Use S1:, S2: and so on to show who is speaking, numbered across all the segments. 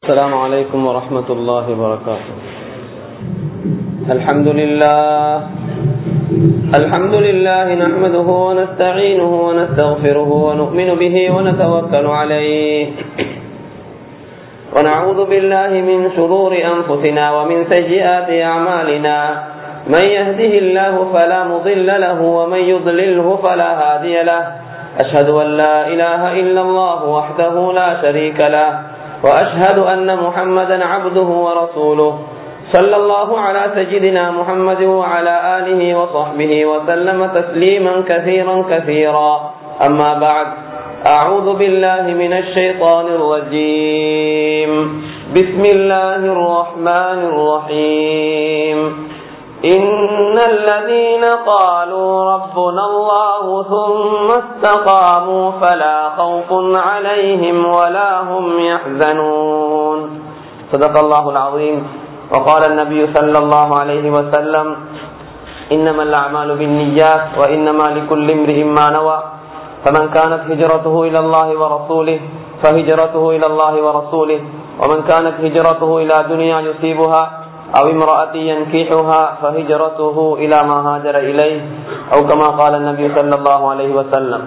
S1: السلام عليكم ورحمة الله وبركاته الحمد لله الحمد لله نحمده ونستعينه ونستغفره ونؤمن به ونتوكل عليه ونعوذ بالله من شرور أنفسنا ومن سيئات أعمالنا من يهده الله فلا مضل له ومن يضلله فلا هادي له أشهد أن لا إله إلا الله وحده لا شريك له وأشهد أن محمدا عبده ورسوله صلى الله على سيدنا محمد وعلى آله وصحبه وسلم تسليما كثيرا كثيرا أما بعد أعوذ بالله من الشيطان الرجيم بسم الله الرحمن الرحيم إن الذين قالوا ربنا الله ثم استقاموا فلا خوف عليهم ولا هم يحزنون صدق الله العظيم وقال النبي صلى الله عليه وسلم إنما الأعمال بالنيات وإنما لكل امرئ ما نوى فمن كانت هجرته إلى الله ورسوله فهجرته إلى الله ورسوله ومن كانت هجرته إلى دنيا يصيبها أو امرأة ينكحها فهجرته إلى ما هاجر إليه أو كما قال النبي صلى الله عليه وسلم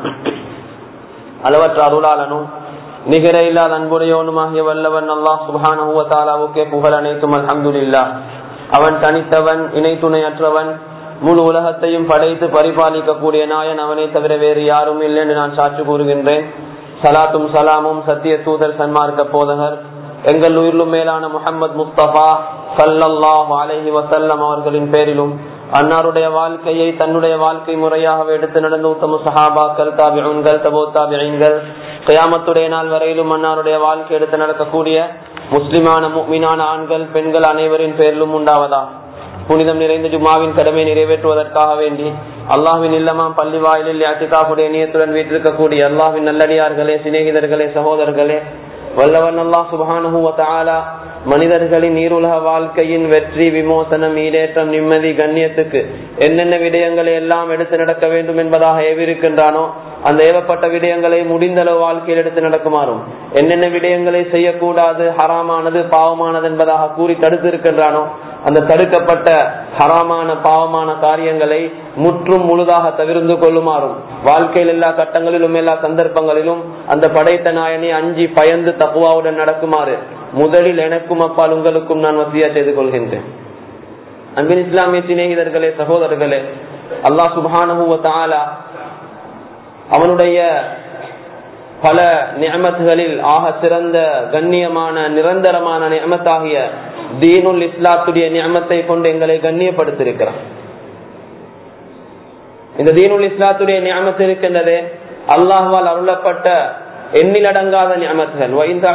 S1: அளவற்ற அருளாளனும் நிகர இல்லாத அன்புடையவனுமாகிய வல்லவன் அல்லாஹ் சுபானுவத்தாலாவுக்கே புகழ் அனைத்தும் அல்ஹம்துல்லா அவன் தனித்தவன் இணை துணையற்றவன் முழு உலகத்தையும் படைத்து பரிபாலிக்கக்கூடிய நாயன் அவனை தவிர வேறு யாரும் இல்லை என்று நான் சாட்சி கூறுகின்றேன் சலாத்தும் சலாமும் சத்திய தூதர் சன்மார்க்க போதகர் எங்கள் உயிரிலும் மேலான முகமது முஸ்தபா சல்லல்லாஹ் அலஹி வசல்லம் அவர்களின் பேரிலும் அன்னாருடைய வாழ்க்கையை தன்னுடைய வாழ்க்கை முறையாக எடுத்து நடந்த உத்தம சஹாபாக்கள் தாபிகள் தபோ தாபிகள் கயாமத்துடைய நாள் வரையிலும் அன்னாருடைய வாழ்க்கை எடுத்து நடக்கக்கூடிய முஸ்லிமான மீனான ஆண்கள் பெண்கள் அனைவரின் பேரிலும் உண்டாவதா புனிதம் நிறைந்த ஜுமாவின் கடமை நிறைவேற்றுவதற்காக வேண்டி அல்லாஹின் இல்லமாம் பள்ளி வாயிலில் யாத்திகாவுடைய நியத்துடன் வீட்டிருக்கக்கூடிய அல்லாஹின் நல்லடியார்களே சிநேகிதர்களே சகோதரர்களே வல்லவன் அல்லாஹ் சுபானு மனிதர்களின் நீருலக வாழ்க்கையின் வெற்றி விமோசனம் ஈடேற்றம் நிம்மதி கண்ணியத்துக்கு என்னென்ன விடயங்களை எல்லாம் எடுத்து நடக்க வேண்டும் என்பதாக ஏவிருக்கின்றானோ அந்த ஏவப்பட்ட விடயங்களை முடிந்தளவு வாழ்க்கையில் எடுத்து நடக்குமாறும் என்னென்ன விடயங்களை செய்யக்கூடாது ஹராமானது பாவமானது என்பதாக கூறி தடுத்து இருக்கின்றானோ அந்த தடுக்கப்பட்ட ஹராமான பாவமான காரியங்களை முற்றும் முழுதாக தவிர்ந்து கொள்ளுமாறும் வாழ்க்கையில் எல்லா கட்டங்களிலும் எல்லா சந்தர்ப்பங்களிலும் அந்த படைத்த நாயனை அஞ்சி பயந்து தக்குவாவுடன் நடக்குமாறு முதலில் எனக்கும் அப்பால் உங்களுக்கும் நான் வசியா செய்து கொள்கின்றேன் அன்பின் இஸ்லாமிய சிநேகிதர்களே சகோதரர்களே அல்லாஹ் சுபானு அவனுடைய பல நியமத்துகளில் ஆக சிறந்த கண்ணியமான நிரந்தரமான நியமத்தாகிய தீனுல் இஸ்லாத்துடைய நியமத்தை கொண்டு எங்களை கண்ணியப்படுத்திருக்கிறான் இந்த தீனுல் இஸ்லாத்துடைய நியமத்து இருக்கின்றது அல்லாஹால் அருளப்பட்ட எண்ணிலடங்காத நியமத்துகள்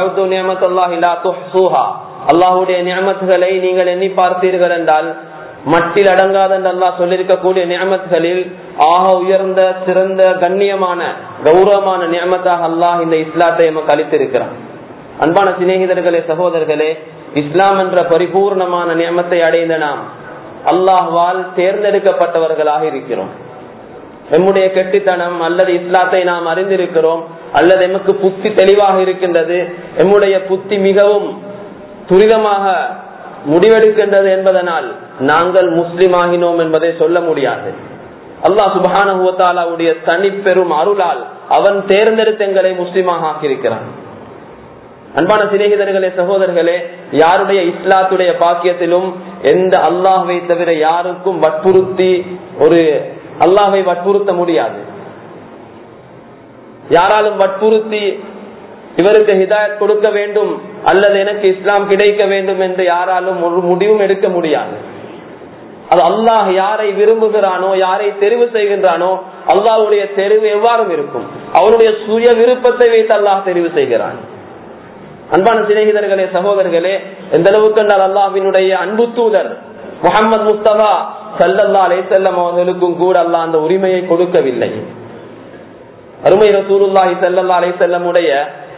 S1: அல்லாஹுடைய நியமத்துகளை நீங்கள் எண்ணி பார்த்தீர்கள் என்றால் மட்டில் அடங்காத என்று அல்லாஹ் சொல்லியிருக்கக்கூடிய நியமத்துகளில் ஆக உயர்ந்த சிறந்த கண்ணியமான கௌரவமான நியமத்தாக அல்லாஹ் இந்த இஸ்லாத்தை நமக்கு அளித்திருக்கிறான் அன்பான சிநேகிதர்களே சகோதரர்களே இஸ்லாம் என்ற பரிபூர்ணமான நியமத்தை அடைந்த நாம் அல்லாஹ்வால் தேர்ந்தெடுக்கப்பட்டவர்களாக இருக்கிறோம் நம்முடைய கெட்டித்தனம் அல்லது இஸ்லாத்தை நாம் அறிந்திருக்கிறோம் அல்லது எமக்கு புத்தி தெளிவாக இருக்கின்றது எம்முடைய புத்தி மிகவும் துரிதமாக முடிவெடுக்கின்றது என்பதனால் நாங்கள் முஸ்லிம் ஆகினோம் என்பதை சொல்ல முடியாது அல்லாஹ் சுபானுடைய தனி பெரும் அருளால் அவன் தேர்ந்தெடுத்து எங்களை முஸ்லிமாக ஆக்கியிருக்கிறான் அன்பான சிநேகிதர்களே சகோதரர்களே யாருடைய இஸ்லாத்துடைய பாக்கியத்திலும் எந்த அல்லாஹை தவிர யாருக்கும் வற்புறுத்தி ஒரு அல்லாஹை வற்புறுத்த முடியாது யாராலும் வற்புறுத்தி இவருக்கு ஹிதாயத் கொடுக்க வேண்டும் அல்லது எனக்கு இஸ்லாம் கிடைக்க வேண்டும் என்று யாராலும் ஒரு முடிவும் எடுக்க முடியாது அது அல்லாஹ் யாரை விரும்புகிறானோ யாரை தெரிவு செய்கின்றானோ அல்லாஹுடைய தெரிவு எவ்வாறும் இருக்கும் அவருடைய சுய விருப்பத்தை வைத்து அல்லாஹ் தெரிவு செய்கிறான் அன்பான சிநேகிதர்களே சகோதரர்களே எந்த அளவுக்கு என்றால் அல்லாஹினுடைய அன்பு தூதர் முகமது முஸ்தபா சல்லல்லா அலைசல்லம் அவர்களுக்கும் கூட அல்லாஹ் அந்த உரிமையை கொடுக்கவில்லை அருமை ரசூலுல்லாஹி சல்லல்லா அலைசல்லமுடைய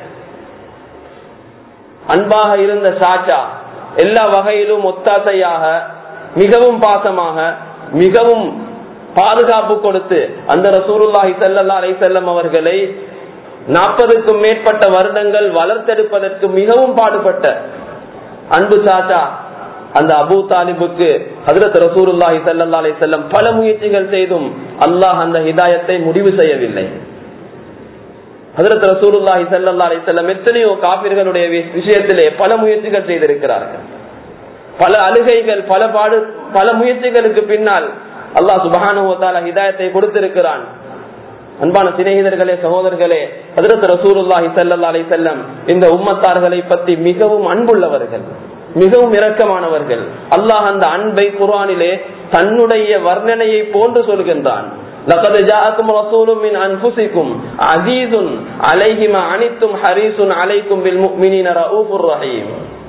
S1: அன்பாக இருந்த சாச்சா எல்லா வகையிலும் ஒத்தாசையாக மிகவும் பாசமாக மிகவும் பாதுகாப்பு கொடுத்து அந்த ரசூருல்லாஹி சல்லா அலை செல்லம் அவர்களை நாற்பதுக்கும் மேற்பட்ட வருடங்கள் வளர்த்தெடுப்பதற்கு மிகவும் பாடுபட்ட அன்பு சாச்சா அந்த அபு தாலிபுக்கு ஹதரத் ரசூருல்லாஹி சல்லா அலி செல்லம் பல முயற்சிகள் செய்தும் அல்லாஹ் அந்த ஹிதாயத்தை முடிவு செய்யவில்லை ஹதரத் ரசூருல்லாஹி சல்லா அலி செல்லம் எத்தனையோ காபிர்களுடைய விஷயத்திலே பல முயற்சிகள் செய்திருக்கிறார்கள் பல அழுகைகள் பல பாடு பல முயற்சிகளுக்கு பின்னால் அல்லாஹ் சுபஹானுவத்தால ஹிதாயத்தை கொடுத்திருக்கிறான் அன்பான சிநேகிதர்களே சகோதரர்களே ஹதரத் ரசூலுல்லாஹி சல்லா அலி செல்லம் இந்த உம்மத்தார்களை பற்றி மிகவும் அன்புள்ளவர்கள் மிகவும் இரக்கமானவர்கள் அல்லாஹ் அந்த அன்பை குரானிலே தன்னுடைய வர்ணனையை போன்று சொல்கின்றான் لقد جاءكم رسول من انفسكم عزيز عليه ما عنتم حريص عليكم بالمؤمنين رؤوف رحيم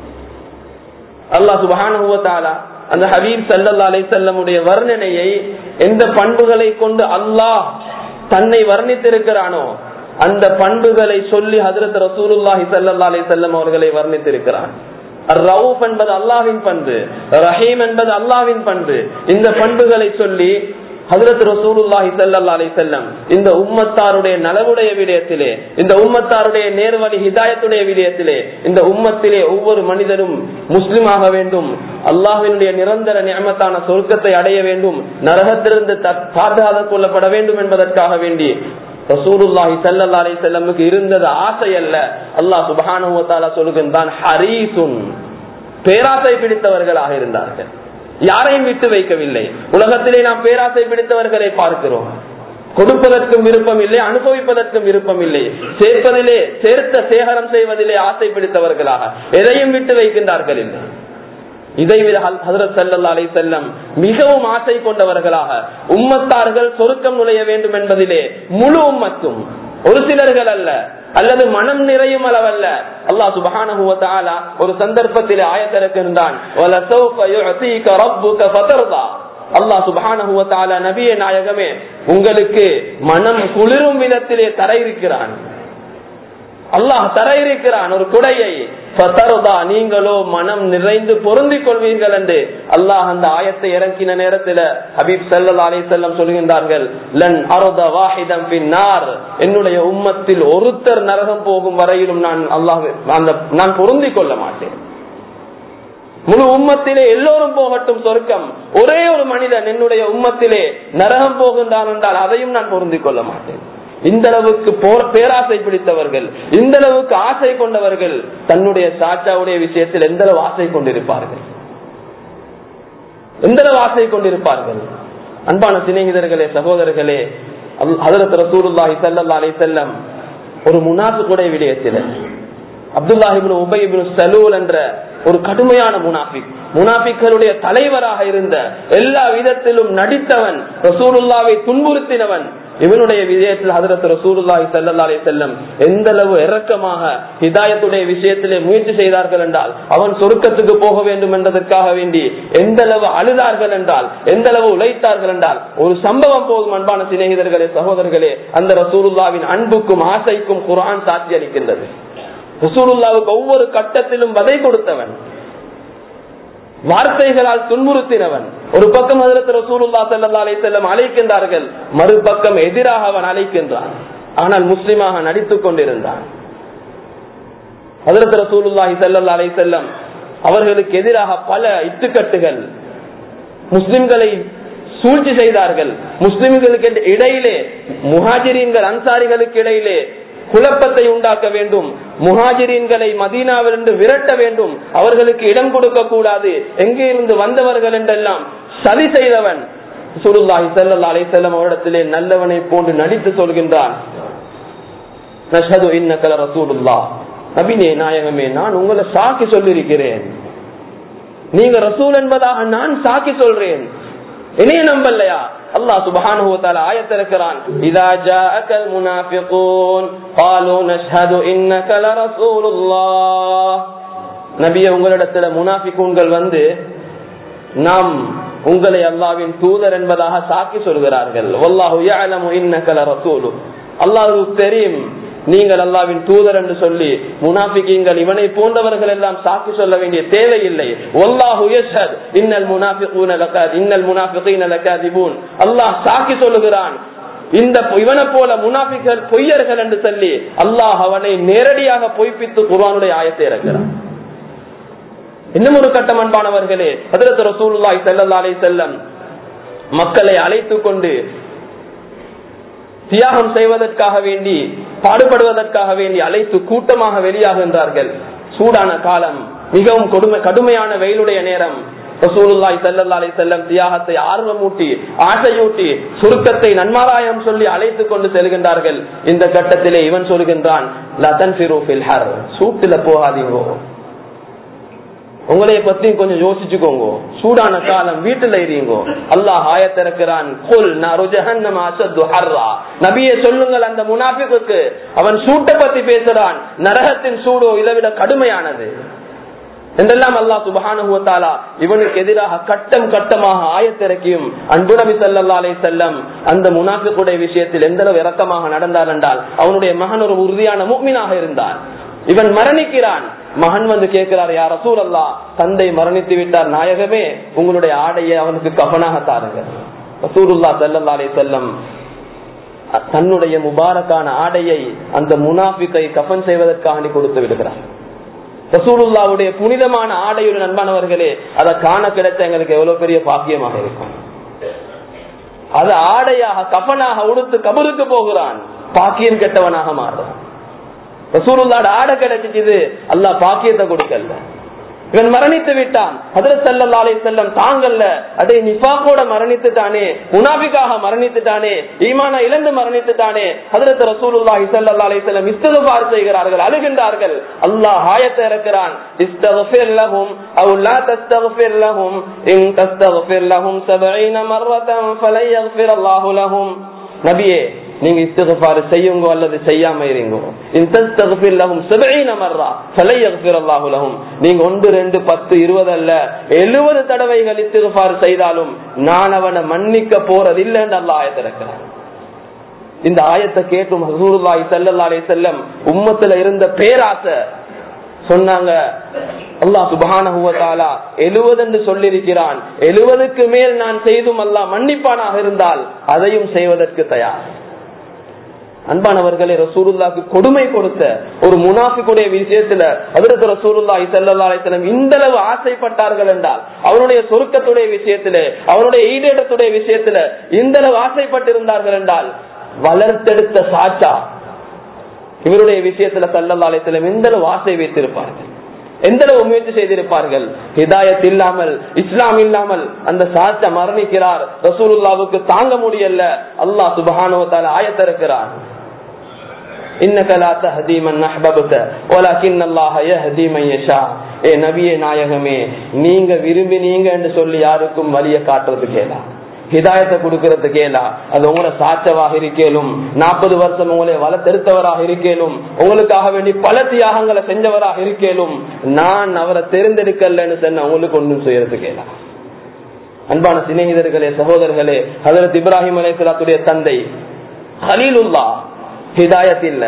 S1: அல்லாஹ் சுபஹானஹு வ தஆலா அந்த ஹபீப் ஸல்லல்லாஹு அலைஹி வஸல்லமுடைய வர்ணனையை எந்த பண்புகளை கொண்டு அல்லாஹ் தன்னை வர்ணித்திருக்கிறானோ அந்த பண்புகளை சொல்லி ஹஜரத் ரசூலுல்லாஹி ஸல்லல்லாஹு அலைஹி வஸல்லம் அவர்களை வர்ணித்திருக்கிறான் ரவுப் என்பது அல்லாவின் பண்பு ரஹீம் என்பது அல்லாவின் பண்பு இந்த பண்புகளை சொல்லி ஹசரத் ரசூலுல்லாஹி சல்லா அலி செல்லம் இந்த உம்மத்தாருடைய நலவுடைய விடயத்திலே இந்த உம்மத்தாருடைய நேர்வழி ஹிதாயத்துடைய விடயத்திலே இந்த உம்மத்திலே ஒவ்வொரு மனிதரும் முஸ்லிமாக வேண்டும் அல்லாஹினுடைய நிரந்தர நியமத்தான சொர்க்கத்தை அடைய வேண்டும் நரகத்திலிருந்து பாதுகாத்துக் கொள்ளப்பட வேண்டும் என்பதற்காக வேண்டி ரசூலுல்லாஹி சல்லா அலி செல்லமுக்கு இருந்தது ஆசை அல்ல அல்லாஹ் சுபஹானுவத்தாலா சொல்லுகின்றான் ஹரீசுன் பேராசை பிடித்தவர்களாக இருந்தார்கள் யாரையும் விட்டு வைக்கவில்லை உலகத்திலே நாம் பேராசை பிடித்தவர்களை பார்க்கிறோம் கொடுப்பதற்கும் விருப்பம் இல்லை அனுபவிப்பதற்கும் விருப்பம் இல்லை சேர்ப்பதிலே சேர்த்த சேகரம் செய்வதிலே ஆசை பிடித்தவர்களாக எதையும் விட்டு வைக்கின்றார்கள் இல்லை இதை விட ஹசரத் சல்லா அலை செல்லம் மிகவும் ஆசை கொண்டவர்களாக உம்மத்தார்கள் சொருக்கம் நுழைய வேண்டும் என்பதிலே முழு உம்மத்தும் ஒரு சிலர்கள் அல்ல அல்லது மனம் நிறையும் அளவல்ல அல்லாஹ் சுபஹானஹு ஒரு சந்தர்ப்பத்தில் ஆயத்திறக்கின்றான் அல்லாஹ் சுபஹானஹு நபிய நாயகமே உங்களுக்கு மனம் குளிரும் விதத்திலே தர இருக்கிறான் அல்லாஹ் தர இருக்கிறான் ஒரு குடையை நீங்களோ மனம் நிறைந்து பொருந்திக் கொள்வீர்கள் என்று அல்லாஹ் அந்த ஆயத்தை இறக்கின நேரத்தில் ஹபீப் சல்லா அலி செல்லம் சொல்கின்றார்கள் லன் அருத வாஹிதம் பின்னார் என்னுடைய உம்மத்தில் ஒருத்தர் நரகம் போகும் வரையிலும் நான் அல்லாஹ் அந்த நான் பொருந்திக் கொள்ள மாட்டேன் முழு உம்மத்திலே எல்லோரும் போகட்டும் சொர்க்கம் ஒரே ஒரு மனிதன் என்னுடைய உம்மத்திலே நரகம் போகின்றான் என்றால் அதையும் நான் பொருந்திக் கொள்ள மாட்டேன் இந்த அளவுக்கு பேராசை பிடித்தவர்கள் இந்த அளவுக்கு ஆசை கொண்டவர்கள் தன்னுடைய சாச்சாவுடைய விஷயத்தில் எந்த அளவு ஆசை கொண்டிருப்பார்கள் எந்த அளவு ஆசை கொண்டிருப்பார்கள் அன்பான சிநேகிதர்களே சகோதரர்களே ஹதரத் ரசூலுல்லாஹி ஸல்லல்லாஹு அலைஹி வஸல்லம் ஒரு முனாஃபிக்குடைய விடயத்தில் அப்துல்லாஹிபின் உபயிபின் சலூல் என்ற ஒரு கடுமையான முனாஃபிக் முனாஃபிக்களுடைய தலைவராக இருந்த எல்லா விதத்திலும் நடித்தவன் ரசூலுல்லாவை துன்புறுத்தினவன் இவனுடைய விஜயத்தில் ஹதரத் ரசூலுல்லாஹி ஸல்லல்லாஹு அலைஹி வஸல்லம் எந்த அளவு இரக்கமாக ஹிதாயத்துடைய விஷயத்திலே முயற்சி செய்தார்கள் என்றால் அவன் சொர்க்கத்துக்கு போக வேண்டும் என்பதற்காக வேண்டி எந்த அளவு அழுதார்கள் என்றால் எந்த அளவு உழைத்தார்கள் என்றால் ஒரு சம்பவம் போதும் அன்பான சிநேகிதர்களே சகோதரர்களே அந்த ரசூலுல்லாவின் அன்புக்கும் ஆசைக்கும் குரான் சாட்சி அளிக்கின்றது ரசூலுல்லாவுக்கு ஒவ்வொரு கட்டத்திலும் வதை கொடுத்தவன் வார்த்தைகளால் துன்புறுத்தினவன் ஒரு பக்கம் அதிரத்து ரசூலுல்லா சல்லா அலை செல்லம் அழைக்கின்றார்கள் மறுபக்கம் எதிராக அவன் அழைக்கின்றான் ஆனால் முஸ்லிமாக நடித்துக் கொண்டிருந்தான் அதிரத்து ரசூலுல்லாஹி சல்லா அலை செல்லம் அவர்களுக்கு எதிராக பல இட்டுக்கட்டுகள் முஸ்லிம்களை சூழ்ச்சி செய்தார்கள் முஸ்லிம்களுக்கு இடையிலே முஹாஜிரீன்கள் அன்சாரிகளுக்கு இடையிலே குழப்பத்தை உண்டாக்க வேண்டும் முஹாஜிரீன்களை மதீனாவிலிருந்து விரட்ட வேண்டும் அவர்களுக்கு இடம் கொடுக்க கூடாது எங்கே இருந்து வந்தவர்கள் என்றெல்லாம் சதி செய்தவன் சுருல்லாஹி சல்லா அலை செல்லம் அவரிடத்திலே நல்லவனை போன்று நடித்து சொல்கின்றான் நபினே நாயகமே நான் உங்களை சாக்கி சொல்லிருக்கிறேன் நீங்க ரசூல் என்பதாக நான் சாக்கி சொல்றேன் இணைய நம்பலையா அல்லாஹ் சுப்ஹானஹு வ தஆலா ஆயத் இருக்கிறான் இதா ஜாஅக்கல் முனாஃபிகூன் قالوا نشهد انك لرسولullah நபியே உங்களிடத்துல முனாஃபிகூன்கள் வந்து நாம் உங்களை அல்லாவின் தூதர் என்பதாக சாக்கி சொல்கிறார்கள் வல்லாஹு يعلم انك لرسول அல்லாஹ்வுக்கு தெரியும் நீங்கள் அல்லாவின் தூதர் என்று சொல்லி முனாபிக்கீங்கள் இவனை போன்றவர்கள் எல்லாம் சாக்கி சொல்ல வேண்டிய தேவையில்லை ஒல்லாஹு யஷ்ஹத் இன்னல் முனாஃபிகூன லகாத் இன்னல் முனாஃபிகீன லகாதிபூன் அல்லாஹ் சாக்கி சொல்லுகிறான் இந்த இவனை போல முனாபிகள் பொய்யர்கள் என்று சொல்லி அல்லாஹ் அவனை நேரடியாக பொய்ப்பித்து குர்ஆனுடைய ஆயத்தை இறக்கிறான் இன்னும் ஒரு கட்டம் அன்பானவர்களே ஹதரத் ரசூலுல்லாஹி ஸல்லல்லாஹு அலைஹி வஸல்லம் மக்களை அழைத்து கொண்டு தியாகம் செய்வதற்காக வேண்டி பாடுபடுவதற்காக வேண்டி அழைத்து கூட்டமாக வெளியாகின்றார்கள் சூடான காலம் மிகவும் கொடுமை கடுமையான வெயிலுடைய நேரம் ரசூலுல்லாஹி ஸல்லல்லாஹு அலைஹி வஸல்லம் தியாகத்தை ஆர்வமூட்டி ஆசையூட்டி சுருக்கத்தை நன்மாராயம் சொல்லி அழைத்து கொண்டு செல்கின்றார்கள் இந்த கட்டத்திலே இவன் சொல்கின்றான் லதன்ஃபிரு ஃபில் ஹர் சூட்டுல போகாதீங்கோ உங்களைய பத்தி கொஞ்சம் யோசிச்சுக்கோங்க சூடான காலம் வீட்டுல இருங்கோ அல்லாஹ் ஆயத்திறக்கிறான் நபியை சொல்லுங்கள் அந்த முனாஃபிக்கு அவன் சூட்டை பத்தி பேசுறான் நரகத்தின் சூடோ இதை விட கடுமையானது என்றெல்லாம் அல்லாஹ் சுபஹானுவத்தாலா இவனுக்கு எதிராக கட்டம் கட்டமாக ஆயத்திறக்கியும் அன்பு நபி சல்லா அலை செல்லம் அந்த முனாஃபிக்குடைய விஷயத்தில் எந்த அளவு இறக்கமாக நடந்தார் என்றால் அவனுடைய மகன் ஒரு உறுதியான மூமினாக இருந்தான் இவன் மரணிக்கிறான் மகன் வந்து கேட்கிறார் யார் ரசூல் அல்லா தந்தை மரணித்து விட்டார் நாயகமே உங்களுடைய ஆடையை அவனுக்கு கவனாக தாருங்க ரசூலுல்லா சல்லா அலை செல்லம் தன்னுடைய முபாரக்கான ஆடையை அந்த முனாஃபிக்கை கஃபன் செய்வதற்காக கொடுத்து விடுகிறார் ரசூலுல்லாவுடைய புனிதமான ஆடையுடன் அன்பானவர்களே அதை காண கிடைத்த எங்களுக்கு எவ்வளவு பெரிய பாக்கியமாக இருக்கும் அது ஆடையாக கஃபனாக உடுத்து கபருக்கு போகிறான் பாக்கியம் கெட்டவனாக மாறுறான் ரசூலுல்லாட ஆடை கிடைச்சிச்சு அல்லா பாக்கியத்தை கொடுக்கல இவன் மரணித்து விட்டான் ஹதரத் சல்லா அலை செல்லம் தாங்கல்ல அடே நிஃபாக்கோட மரணித்துட்டானே முனாபிக்காக மரணித்துட்டானே ஈமான இழந்து மரணித்துட்டானே ஹதரத் ரசூலுல்லாஹி ஸல்லல்லாஹு அலைஹி வஸல்லம் இஸ்திக்ஃபார் செய்கிறார்கள் அழுகின்றார்கள் அல்லாஹ் ஆயத்தை இறக்கிறான் இஸ்தக்ஃபிர் லஹும் அவ் லா தஸ்தக்ஃபிர் லஹும் இன் தஸ்தக்ஃபிர் லஹும் 70 மர்ரதன் ஃபலன் யக்ஃபிர் அல்லாஹு லஹும் நபியே நீங்க இஸ்திகபார் செய்யுங்க அல்லது செய்யாம இருங்க நீங்க ஒன்று ரெண்டு பத்து இருபது அல்ல எழுபது தடவைகள் இஸ்திகபார் செய்தாலும் நான் அவனை மன்னிக்க போறதில்லை என்று அல்ல ஆயத்திறக்கிறான் இந்த ஆயத்தை கேட்டும் ஹசூருல்லாய் செல்லல்லாலே செல்லம் உம்மத்துல இருந்த பேராசை சொன்னாங்க அல்லா சுபானா எழுபது என்று சொல்லியிருக்கிறான் எழுபதுக்கு மேல் நான் செய்தும் அல்லா மன்னிப்பானாக இருந்தால் அதையும் செய்வதற்கு தயார் அன்பானவர்களே ரசூலுல்லாக்கு கொடுமை கொடுத்த ஒரு முனாஃபிக்குடைய விஷயத்துல அதிரத்து ரசூலுல்லா இசல்லாத்தலம் இந்த அளவு ஆசைப்பட்டார்கள் என்றால் அவனுடைய சொருக்கத்துடைய விஷயத்துல அவனுடைய ஈடேட்டத்துடைய விஷயத்துல இந்த அளவு ஆசைப்பட்டிருந்தார்கள் என்றால் வளர்த்தெடுத்த சாச்சா இவருடைய விஷயத்துல சல்லல்லாலயத்திலும் எந்த அளவு ஆசை வைத்திருப்பார்கள் எந்த அளவு முயற்சி செய்திருப்பார்கள் ஹிதாயத் இல்லாமல் இஸ்லாம் இல்லாமல் அந்த சாச்சா மரணிக்கிறார் ரசூலுல்லாவுக்கு தாங்க முடியல அல்லாஹ் சுபஹானுவத்தால ஆயத்திருக்கிறார் இன்னக லா தஹதி மன் அஹ்பப்த வலக்கின் அல்லாஹ் யஹ்தி மன் யஷா ஏ நபியே நாயகமே நீங்க விரும்பினீங்க என்று சொல்லி யாருக்கும் வழிய காட்டுறது கேளா ஹிதாயத்தை கொடுக்கறது கேளா அது உங்களோட சாட்சவாக இருக்கேலும் நாற்பது வருஷம் உங்களை வளர்த்தெடுத்தவராக இருக்கேலும் உங்களுக்காக வேண்டி பல தியாகங்களை செஞ்சவராக இருக்கேலும் நான் அவரை தேர்ந்தெடுக்கலன்னு சொன்ன உங்களுக்கு ஒன்றும் செய்யறது கேளா அன்பான சிநேகிதர்களே சகோதரர்களே ஹதரத் இப்ராஹிம் அலைசலாத்துடைய தந்தை ஹலீலுல்லா ஹிதாயத் இல்ல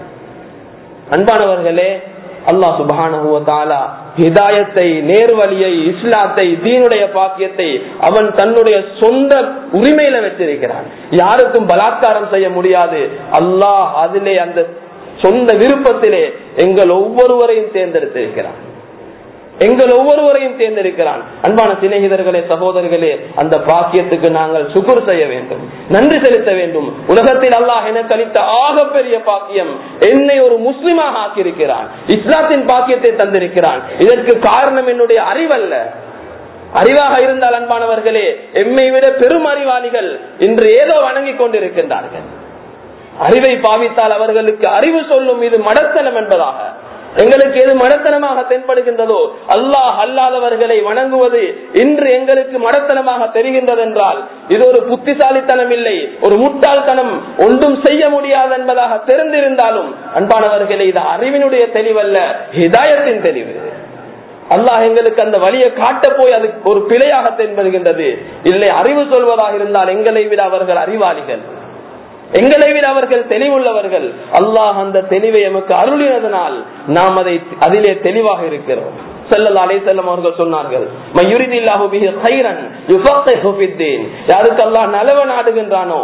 S1: அன்பானவர்களே அல்லாஹ் சுபான ஹிதாயத்தை நேர்வழியை இஸ்லாத்தை தீனுடைய பாக்கியத்தை அவன் தன்னுடைய சொந்த உரிமையில வச்சிருக்கிறான் யாருக்கும் பலாத்காரம் செய்ய முடியாது அல்லாஹ் அதிலே அந்த சொந்த விருப்பத்திலே எங்கள் ஒவ்வொருவரையும் தேர்ந்தெடுத்திருக்கிறான் எங்கள் ஒவ்வொருவரையும் தேர்ந்தெடுக்கிறான் அன்பான சிநேகிதர்களே சகோதரர்களே அந்த பாக்கியத்துக்கு நாங்கள் சுகுர் செய்ய வேண்டும் நன்றி செலுத்த வேண்டும் உலகத்தில் அல்லாஹ் எனக்கு அளித்த ஆகப்பெரிய பாக்கியம் என்னை ஒரு முஸ்லிமாக ஆக்கியிருக்கிறான் இஸ்லாத்தின் பாக்கியத்தை தந்திருக்கிறான் இதற்கு காரணம் என்னுடைய அறிவல்ல அறிவாக இருந்தால் அன்பானவர்களே எம்மை விட பெரும் அறிவாளிகள் இன்று ஏதோ வணங்கிக் கொண்டிருக்கின்றார்கள் அறிவை பாவித்தால் அவர்களுக்கு அறிவு சொல்லும் இது மடத்தனம் என்பதாக எங்களுக்கு எது மடத்தனமாக தென்படுகின்றதோ அல்லாஹ் அல்லாதவர்களை வணங்குவது இன்று எங்களுக்கு மடத்தனமாக தெரிகின்றது என்றால் இது ஒரு புத்திசாலித்தனம் இல்லை ஒரு முட்டாள்தனம் ஒன்றும் செய்ய முடியாது என்பதாக தெரிந்திருந்தாலும் அன்பானவர்களே இது அறிவினுடைய தெளிவல்ல ஹிதாயத்தின் தெளிவு அல்லாஹ் எங்களுக்கு அந்த வழியை காட்ட போய் அது ஒரு பிழையாக தென்படுகின்றது இல்லை அறிவு சொல்வதாக இருந்தால் எங்களை விட அவர்கள் அறிவாளிகள் எங்களை விட அவர்கள் தெளிவுள்ளவர்கள் அல்லாஹ் அந்த தெளிவை எமக்கு அருளினதனால் நாம் அதை அதிலே தெளிவாக இருக்கிறோம் செல்லல்லா அலே செல்லம் அவர்கள் சொன்னார்கள் யாருக்கு அல்லாஹ் நலவ நாடுகின்றானோ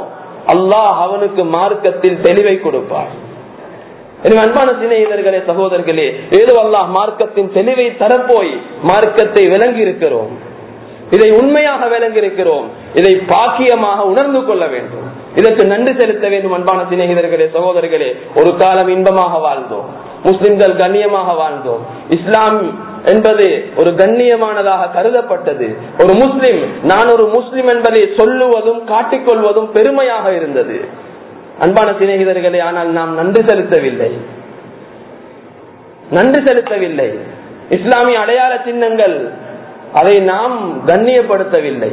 S1: அல்லாஹ் அவனுக்கு மார்க்கத்தில் தெளிவை கொடுப்பார் எனவே அன்பான சிநேகிதர்களே சகோதரர்களே ஏதோ அல்லாஹ் மார்க்கத்தின் தெளிவை தரப்போய் மார்க்கத்தை விளங்கி இருக்கிறோம் இதை உண்மையாக விளங்கி இருக்கிறோம் இதை பாக்கியமாக உணர்ந்து கொள்ள வேண்டும் இதற்கு நன்றி செலுத்த வேண்டும் அன்பான சிநேகிதர்களே சகோதரர்களே ஒரு காலம் இன்பமாக வாழ்ந்தோம் முஸ்லிம்கள் கண்ணியமாக வாழ்ந்தோம் இஸ்லாம் என்பது ஒரு கண்ணியமானதாக கருதப்பட்டது ஒரு முஸ்லிம் நான் ஒரு முஸ்லிம் என்பதை சொல்லுவதும் காட்டிக்கொள்வதும் பெருமையாக இருந்தது அன்பான சிநேகிதர்களே ஆனால் நாம் நன்றி செலுத்தவில்லை நன்றி செலுத்தவில்லை இஸ்லாமிய அடையாள சின்னங்கள் அதை நாம் கண்ணியப்படுத்தவில்லை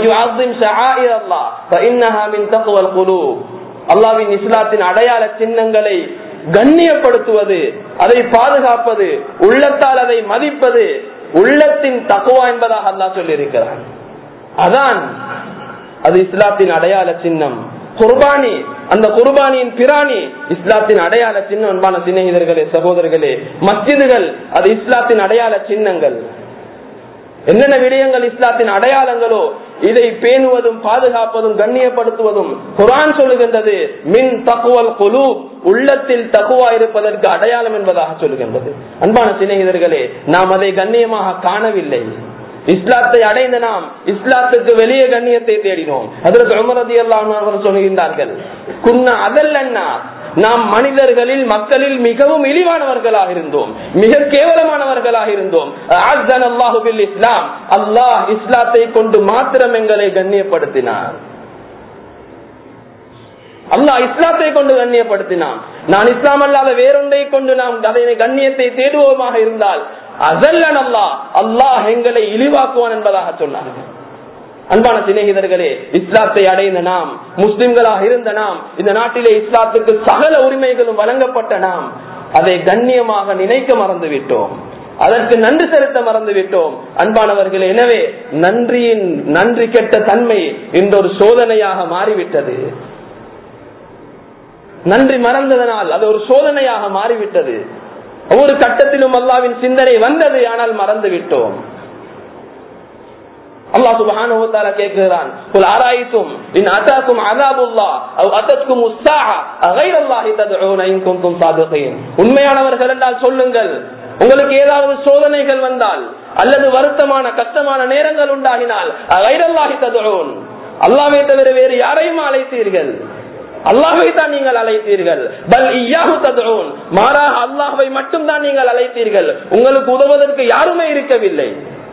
S1: அல்லாவின் இஸ்லாத்தின் அடையாள சின்னங்களை கண்ணியப்படுத்துவது அதை பாதுகாப்பது உள்ளத்தால் அதை மதிப்பது உள்ளத்தின் தக்குவா என்பதாக அல்லா சொல்லி இருக்கிறான் அதான் அது இஸ்லாத்தின் அடையாள சின்னம் குர்பானி அந்த குர்பானியின் பிராணி இஸ்லாத்தின் அடையாள சின்னம் அன்பான சிநேகிதர்களே சகோதரர்களே மஸ்ஜிதுகள் அது இஸ்லாத்தின் அடையாள சின்னங்கள் என்னென்ன விடயங்கள் இஸ்லாத்தின் அடையாளங்களோ இதை பேணுவதும் பாதுகாப்பதும் கண்ணியப்படுத்துவதும் குரான் சொல்லுகின்றது மின் தக்குவல் குழு உள்ளத்தில் தக்குவா இருப்பதற்கு அடையாளம் என்பதாக சொல்லுகின்றது அன்பான சிநேகிதர்களே நாம் அதை கண்ணியமாக காணவில்லை இஸ்லாத்தை அடைந்த நாம் இஸ்லாத்துக்கு வெளியே கண்ணியத்தை தேடினோம் அதற்கு உமரதி அவர்கள் சொல்லுகின்றார்கள் குன்ன அதல்லன்னா நாம் மனிதர்களில் மக்களில் மிகவும் இழிவானவர்களாக இருந்தோம் மிக கேவலமானவர்களாக இருந்தோம் அல்லாஹுபில் இஸ்லாம் அல்லாஹ் இஸ்லாத்தை கொண்டு மாத்திரம் எங்களை கண்ணியப்படுத்தினார் அல்லாஹ் இஸ்லாத்தை கொண்டு கண்ணியப்படுத்தினான் நான் இஸ்லாம் அல்லாத வேறொன்றை கொண்டு நாம் அதனை கண்ணியத்தை தேடுவோமாக இருந்தால் அசல்லன் அல்லாஹ் அல்லாஹ் எங்களை இழிவாக்குவான் என்பதாக சொன்னார்கள் அன்பான சிநேகிதர்களே இஸ்லாத்தை அடைந்த நாம் முஸ்லிம்களாக இருந்த நாம் இந்த நாட்டிலே இஸ்லாத்துக்கு சகல உரிமைகளும் வழங்கப்பட்ட நாம் அதை கண்ணியமாக நினைக்க மறந்து விட்டோம் அதற்கு நன்றி செலுத்த மறந்து விட்டோம் அன்பானவர்கள் எனவே நன்றியின் நன்றி கெட்ட தன்மை இந்த ஒரு சோதனையாக மாறிவிட்டது நன்றி மறந்ததனால் அது ஒரு சோதனையாக மாறிவிட்டது ஒவ்வொரு கட்டத்திலும் அல்லாவின் சிந்தனை வந்தது ஆனால் மறந்து விட்டோம் அல்லாஹ் சுப்ஹானஹு வ தஆலா கேக்குறான் குல் ஆராயித்தும் இன் அதாக்கும் அஸாபுல்லாஹ் அவ் அத்தத்கும் உஸ்ஸாஹா அகைரல்லாஹி தத்ஊன இன் குன்தும் சாதிகீன் உண்மையானவர்கள் என்றால் சொல்லுங்கள் உங்களுக்கு ஏதாவது சோதனைகள் வந்தால் அல்லது வருத்தமான கஷ்டமான நேரங்கள் உண்டாகினால் அகைரல்லாஹி தத்ஊன் அல்லாஹ்வை தவிர வேறு யாரையும் அழைத்தீர்கள் அல்லாஹை தான் நீங்கள் அழைத்தீர்கள் பல் இயாஹு ததுன் மாறாக அல்லாஹை மட்டும் தான் நீங்கள் அழைத்தீர்கள் உங்களுக்கு உதவுவதற்கு யாருமே இருக்கவில்லை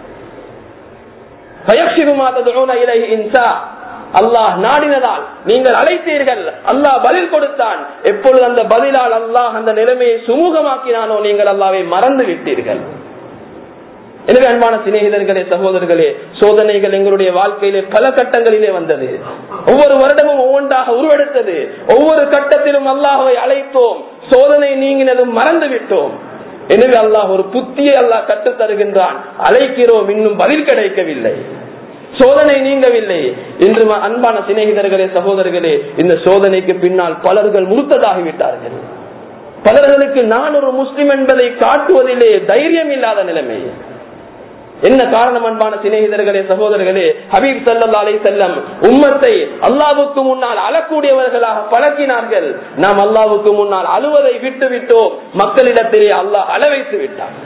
S1: அல்லாஹ் நாடினதால் நீங்கள் அழைத்தீர்கள் அல்லாஹ் பதில் கொடுத்தான் எப்பொழுது அந்த பதிலால் அல்லாஹ் அந்த நிலைமையை சுமூகமாக்கினானோ நீங்கள் அல்லாவை மறந்து விட்டீர்கள் எனவே அன்பான சிநேகிதர்களே சகோதரர்களே சோதனைகள் எங்களுடைய வாழ்க்கையிலே பல கட்டங்களிலே வந்தது ஒவ்வொரு வருடமும் ஒவ்வொன்றாக உருவெடுத்தது ஒவ்வொரு கட்டத்திலும் அல்லாஹை அழைத்தோம் சோதனை நீங்கினதும் மறந்து விட்டோம் எனவே அல்லாஹ் ஒரு புத்தியை அல்லாஹ் கற்றுத் தருகின்றான் அழைக்கிறோம் இன்னும் பதில் கிடைக்கவில்லை சோதனை நீங்கவில்லை இன்று அன்பான சிநேகிதர்களே சகோதரர்களே இந்த சோதனைக்கு பின்னால் பலர்கள் முழுத்ததாகிவிட்டார்கள் பலர்களுக்கு நான் ஒரு முஸ்லிம் என்பதை காட்டுவதிலே தைரியம் இல்லாத நிலைமை என்ன காரணம் அன்பான சிநேகிதர்களே சகோதரர்களே ஹபீப் சல்லா அலை செல்லம் உம்மத்தை அல்லாவுக்கு முன்னால் அழக்கூடியவர்களாக பழக்கினார்கள் நாம் அல்லாவுக்கு முன்னால் அழுவதை விட்டு விட்டோம் மக்களிடத்திலே அல்லாஹ் அள வைத்து விட்டார்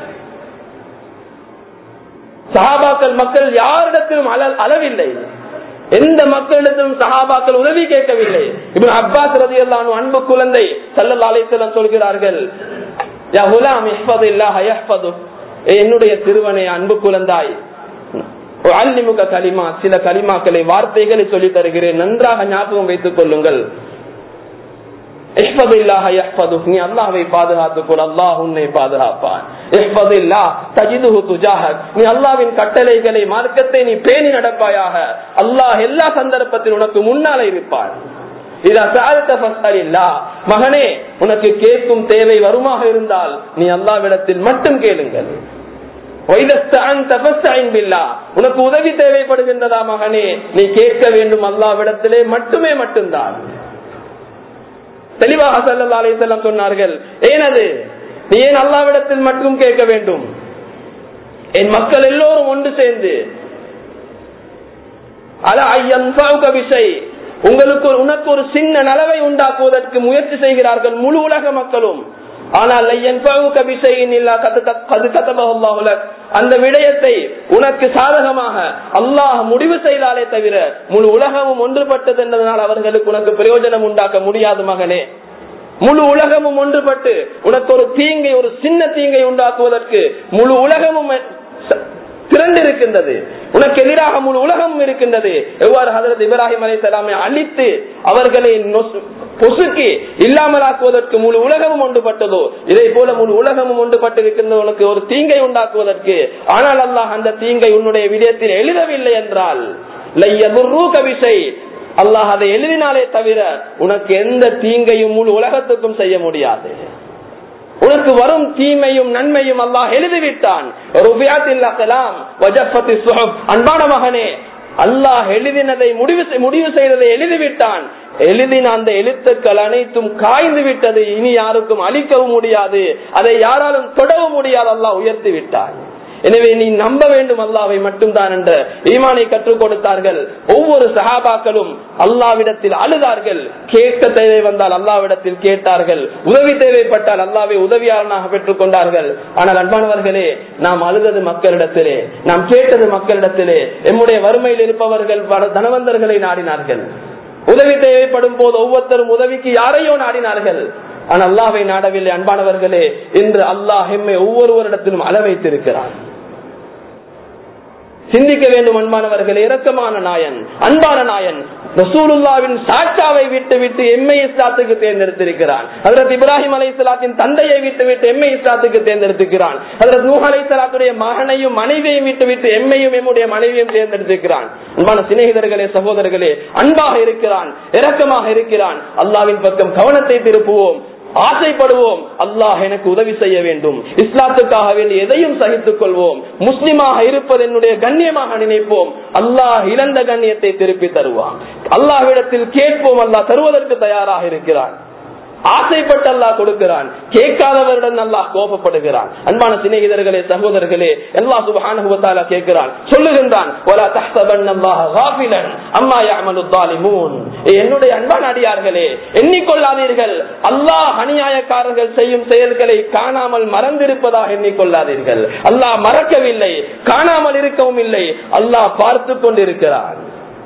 S1: சஹாபாக்கள் மக்கள் யாரிடத்திலும் அளவில்லை எந்த மக்களிடத்திலும் சஹாபாக்கள் உதவி கேட்கவில்லை இப்ப அப்பாஸ் ரதி அல்லானு அன்பு குழந்தை சல்லல்லா அலைசல்லம் சொல்கிறார்கள் யா குலாம் இஹ்பது இல்லாஹ யஹ்பது என்னுடைய திருவனை அன்பு குழந்தாய் அல்லிமுக களிமா சில களிமாக்களை வார்த்தைகளை சொல்லி தருகிறேன் நன்றாக ஞாபகம் வைத்துக் கொள்ளுங்கள் நீ அல்லாஹை பாதுகாத்துக்கொள் அல்லாஹ் உன்னை பாதுகாப்பான் நீ அல்லாவின் கட்டளைகளை மார்க்கத்தை நீ பேணி நடப்பாயாக அல்லாஹ் எல்லா சந்தர்ப்பத்தில் உனக்கு முன்னால இருப்பான் மகனே உனக்கு கேட்கும் தேவை வருமாக இருந்தால் நீ அல்லாவிடத்தில் மட்டும் கேளுங்கள் உனக்கு உதவி தேவைப்படுகின்றதா மகனே நீ கேட்க வேண்டும் அல்லாவிடத்திலே மட்டுமே மட்டும்தான் தெளிவாக சல்லா அலிசல்லாம் சொன்னார்கள் ஏனது நீ ஏன் அல்லாவிடத்தில் மட்டும் கேட்க வேண்டும் என் மக்கள் எல்லோரும் ஒன்று சேர்ந்து அல ஐயன் விஷய் உங்களுக்கு ஒரு- உனக்கு ஒரு சின்ன நலவை உண்டாக்குவதற்கு முயற்சி செய்கிறார்கள் முழு உலக மக்களும் ஆனால் ينفعك بشيء إلا قد قد كتبه الله لك. அந்த விடயத்தை உனக்கு சாதகமாக அல்லாஹ் முடிவு செய்தாலே தவிர முழு உலகமும் ஒன்றுபட்டது என்பதனால் அவர்களுக்கு உனக்கு பிரயோஜனம் உண்டாக்க முடியாது மகனே முழு உலகமும் ஒன்றுபட்டு உனக்கு ஒரு தீங்கை ஒரு சின்ன தீங்கை உண்டாக்குவதற்கு முழு உலகமும் ச- திரண்டிருக்கின்றது உனக்கு எதிராக முழு உலகமும் இருக்கின்றது எவ்வாறு ஹதரத் இப்ராஹிம் அலை அழித்து அவர்களை நொசு- பொசுக்கி இல்லாமலாக்குவதற்கு முழு உலகமும் ஒன்றுபட்டதோ இதை போல முழு உலகமும் ஒன்றுபட்டு இருக்கின்ற உனக்கு ஒரு தீங்கை உண்டாக்குவதற்கு ஆனால் அல்லாஹ் அந்த தீங்கை உன்னுடைய விடயத்தில் எழுதவில்லை என்றால் லையதுர்ரூக விஷை அல்லாஹ் அதை எழுதினாலே தவிர உனக்கு எந்த தீங்கையும் முழு உலகத்துக்கும் செய்ய முடியாது உனக்கு வரும் தீமையும் நன்மையும் அல்லாஹ் எழுதிவிட்டான் ருபியாத்தில் அகலாம் வஜஃபத்தி சுஹப். அன்பான மகனே அல்லாஹ் எழுதினதை முடிவு செய்- முடிவு செய்ததை எழுதிவிட்டான் எழுதின அந்த எழுத்துக்கள் அனைத்தும் காய்ந்து விட்டது இனி யாருக்கும் அழிக்கவும் முடியாது அதை யாராலும் தொடவும் முடியாது அல்லாஹ் உயர்த்தி விட்டான் எனவே நீ நம்ப வேண்டும் அல்லாவை மட்டும்தான் என்ற ஈமானை கற்றுக் கொடுத்தார்கள் ஒவ்வொரு சஹாபாக்களும் அல்லாவிடத்தில் அழுதார்கள் கேட்க தேவை வந்தால் அல்லாவிடத்தில் கேட்டார்கள் உதவி தேவைப்பட்டால் அல்லாவை உதவியாளனாக பெற்றுக் கொண்டார்கள் ஆனால் அன்பானவர்களே நாம் அழுதது மக்களிடத்திலே நாம் கேட்டது மக்களிடத்திலே எம்முடைய வறுமையில் இருப்பவர்கள் பல தனவந்தர்களை நாடினார்கள் உதவி தேவைப்படும் போது ஒவ்வொருத்தரும் உதவிக்கு யாரையோ நாடினார்கள் ஆனால் அல்லாவை நாடவில்லை அன்பானவர்களே இன்று அல்லாஹ் எம்மை ஒவ்வொருவரிடத்திலும் அள வைத்திருக்கிறான் சிந்திக்க வேண்டும் அன்பானவர்களே இரக்கமான நாயன் அன்பான நாயன் ரசூலுல்லாவின் சாட்சாவை விட்டு விட்டு எம்மை இஸ்லாத்துக்கு தேர்ந்தெடுத்திருக்கிறான் அதற்கு இப்ராஹிம் அலை தந்தையை விட்டு விட்டு எம்மை இஸ்லாத்துக்கு தேர்ந்தெடுத்திருக்கிறான் அதற்கு நூஹ் அலை மகனையும் மனைவியையும் விட்டு விட்டு எம்மையும் எம்முடைய மனைவியும் தேர்ந்தெடுத்திருக்கிறான் அன்பான சிநேகிதர்களே சகோதரர்களே அன்பாக இருக்கிறான் இரக்கமாக இருக்கிறான் அல்லாவின் பக்கம் கவனத்தை திருப்புவோம் ஆசைப்படுவோம் அல்லாஹ் எனக்கு உதவி செய்ய வேண்டும் இஸ்லாத்துக்காக வேண்டி எதையும் சகித்துக் கொள்வோம் முஸ்லிமாக இருப்பது என்னுடைய கண்ணியமாக நினைப்போம் அல்லாஹ் இழந்த கண்ணியத்தை திருப்பி தருவான் அல்லாஹ்விடத்தில் கேட்போம் அல்லாஹ் தருவதற்கு தயாராக இருக்கிறான் ஆசைப்பட்டு அல்லாஹ் கொடுக்கிறான் கேட்காதவரிடம் அல்லாஹ் கோபப்படுகிறான் அன்பான சிநேகிதர்களே சகோதரர்களே அல்லாஹ் சுப்ஹானஹு வ தஆலா கேட்கிறான் சொல்லுகின்றான் வலா தஹ்சபன்னல்லாஹ காஃபிலன் அம்மா யஅமலு ஸாலிமூன் ஏ என்னுடைய அன்பான அடியார்களே எண்ணிக்கொள்ளாதீர்கள் அல்லாஹ் அநியாயக்காரர்கள் செய்யும் செயல்களை காணாமல் மறந்திருப்பதாக எண்ணிக்கொள்ளாதீர்கள் அல்லாஹ் மறக்கவில்லை காணாமல் இருக்கவும் இல்லை அல்லாஹ் பார்த்து கொண்டிருக்கிறான்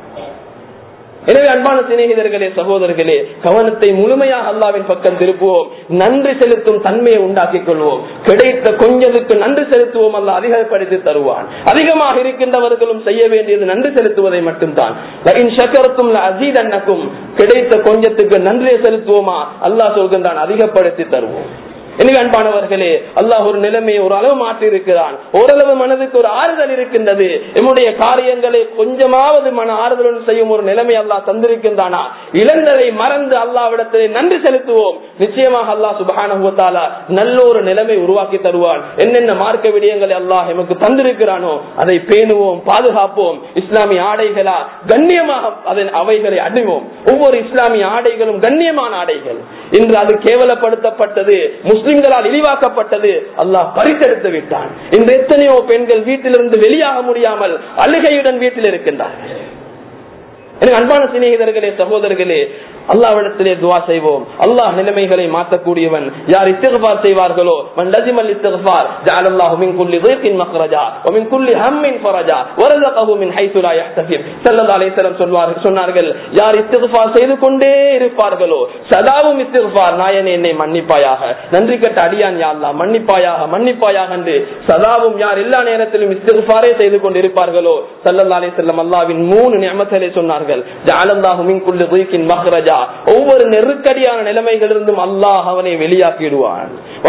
S1: எனவே அன்பான சிநேகிதர்களே சகோதரர்களே கவனத்தை முழுமையாக அல்லாவின் பக்கம் திருப்புவோம் நன்றி செலுத்தும் தன்மையை உண்டாக்கிக் கொள்வோம் கிடைத்த கொஞ்சத்துக்கு நன்றி செலுத்துவோம் அல்ல அதிகப்படுத்தி தருவான் அதிகமாக இருக்கின்றவர்களும் செய்ய வேண்டியது நன்றி செலுத்துவதை மட்டும்தான் அசீதன்னக்கும் கிடைத்த கொஞ்சத்துக்கு நன்றியை செலுத்துவோமா அல்லாஹ் சொல்கின்றான் அதிகப்படுத்தி தருவோம் எனவே அன்பானவர்களே அல்லாஹ் ஒரு நிலைமையை ஒரு அளவு மாற்றி இருக்கிறான் ஓரளவு மனதுக்கு ஒரு ஆறுதல் இருக்கின்றது நம்முடைய காரியங்களை கொஞ்சமாவது மன ஆறுதலுடன் செய்யும் ஒரு நிலைமை அல்லாஹ் தந்திருக்கின்றானா இழந்ததை மறந்து அல்லாவிடத்திலே நன்றி செலுத்துவோம் நிச்சயமாக அல்லாஹ் சுபகான நல்ல ஒரு நிலைமை உருவாக்கி தருவான் என்னென்ன மார்க்க விடயங்களை அல்லாஹ் எமக்கு தந்திருக்கிறானோ அதை பேணுவோம் பாதுகாப்போம் இஸ்லாமிய ஆடைகளா கண்ணியமாக அதன் அவைகளை அணிவோம் ஒவ்வொரு இஸ்லாமிய ஆடைகளும் கண்ணியமான ஆடைகள் இன்று அது கேவலப்படுத்தப்பட்டது முஸ்லிம்களால் இழிவாக்கப்பட்டது அல்லாஹ் பறித்தெடுத்து விட்டான் இன்று எத்தனையோ பெண்கள் வீட்டிலிருந்து வெளியாக முடியாமல் அழுகையுடன் வீட்டில் இருக்கின்றார்கள் எனக்கு அன்பான சிநேகிதர்களே சகோதரர்களே அல்லாவிடத்திலே துவா செய்வோம் அல்லாஹ் நிலைமைகளை மாற்றக்கூடியவன் யார் இஸ்திஃபார் செய்வார்களோ மன் லஜிமல் இஸ்திஃபார் ஜஅலல்லாஹு மின் குல்லி ضيقின் மக்ரஜா ومن كل هم فرجا ورزقه من حيث لا يحتسب ஸல்லல்லாஹு அலைஹி வஸல்லம் சொல்வார்கள் சொன்னார்கள் யார் இஸ்திஃபார் செய்து கொண்டே இருப்பார்களோ சதாவும் இஸ்திஃபார் நாயனே என்னை மன்னிப்பாயாக நன்றி கட்ட அடியான் யா அல்லாஹ் மன்னிப்பாயாக மன்னிப்பாயாக என்று சதாவும் யார் எல்லா நேரத்திலும் இஸ்திஃபாரே செய்து கொண்டிருப்பார்களோ ஸல்லல்லாஹு அலைஹி வஸல்லம் அல்லாஹ்வின் மூணு நியமத்தலை சொன்னார்கள் ஜஅலல்லாஹு மின் குல்லி ضيقின் மக்ரஜா ஒவ்வொரு நெருக்கடியான நிலைமைகளிலிருந்தும் அல்லாஹ் அவனை வெளியாக்கிடுவான்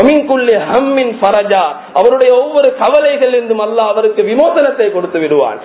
S1: அவருடைய ஒவ்வொரு கவலைகளிலிருந்தும் அல்லாஹ் அவருக்கு விமோசனத்தை கொடுத்து விடுவான்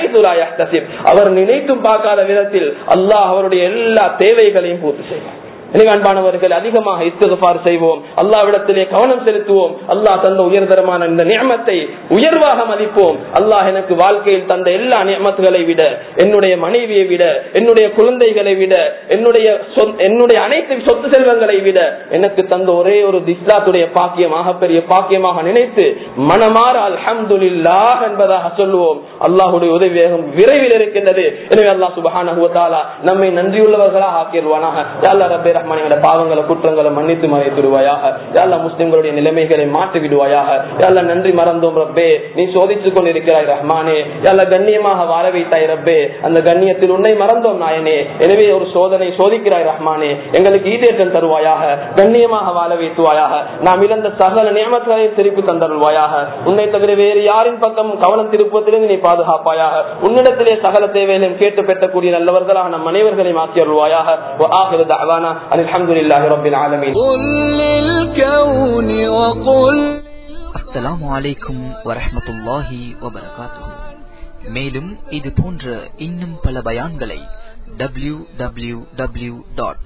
S1: அவர் நினைத்தும் பார்க்காத விதத்தில் அல்லாஹ் அவருடைய எல்லா தேவைகளையும் பூர்த்தி செய்வான் எனவே அன்பானவர்கள் அதிகமாக இஸ்திகபார் செய்வோம் அல்லாவிடத்திலே கவனம் செலுத்துவோம் அல்லாஹ் தந்த உயர்தரமான இந்த நியமத்தை உயர்வாக மதிப்போம் அல்லாஹ் எனக்கு வாழ்க்கையில் தந்த எல்லா நியமத்துகளை விட என்னுடைய மனைவியை விட என்னுடைய குழந்தைகளை விட என்னுடைய சொத்- என்னுடைய அனைத்து சொத்து செல்வங்களை விட எனக்கு தந்த ஒரே ஒரு இஸ்லாத்துடைய பாக்கியமாக பெரிய பாக்கியமாக நினைத்து மனமாற அல்ஹம்துலில்லாஹ் என்பதாக சொல்லுவோம் அல்லாஹுடைய உதவி வேகம் விரைவில் இருக்கின்றது எனவே அல்லாஹ் சுபஹானஹு வ தஆலா நம்மை நன்றியுள்ளவர்களாக ஆக்கிடுவானாக யா அல்லாஹ் ரப்பே ரஹ்மான் எங்களுடைய பாவங்களை குற்றங்களை மன்னித்து மறைத்துடுவாயாக யா அல்லாஹ் முஸ்லிம்களுடைய நிலைமைகளை மாற்றி விடுவாயாக யா அல்லாஹ் நன்றி மறந்தோம் ரப்பே நீ சோதித்துக் கொண்டிருக்கிறாய் ரஹ்மானே யா அல்லாஹ் கண்ணியமாக வாழ வைத்தாய் ரப்பே அந்த கண்ணியத்தில் உன்னை மறந்தோம் நாயனே எனவே ஒரு சோதனை சோதிக்கிறாய் ரஹ்மானே எங்களுக்கு ஈடேற்றம் தருவாயாக கண்ணியமாக வாழ வைத்துவாயாக நாம் இழந்த சகல நியமங்களையும் திருப்பி தந்தருள்வாயாக உன்னை தவிர வேறு யாரின் பக்கம் கவனம் திருப்பத்திலிருந்து நீ பாதுகாப்பாயாக உன்னிடத்திலே சகல தேவைகளையும் கேட்டு பெற்றக்கூடிய நல்லவர்களாக நம் அனைவர்களையும் ஆக்கி அருள்வாயாக وآخر دعوانا أن الحمد لله رب العالمين
S2: قل للكون وقل
S3: அஸ்ஸலாமு அலைக்கும் வரஹ்மத்துல்லாஹி வபரகாத்துஹு மேலும் இது போன்ற இன்னும் பல பயான்களை W W W dot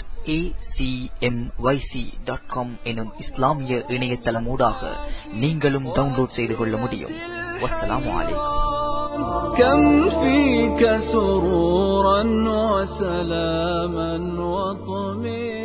S3: dot com எனும் இஸ்லாமிய இணையதளமூடாக நீங்களும் டவுன்லோட் செய்து கொள்ள முடியும் வஸ்ஸலாமு அலைக்கும்
S2: كم فيك سرورا وسلاما وطمئنا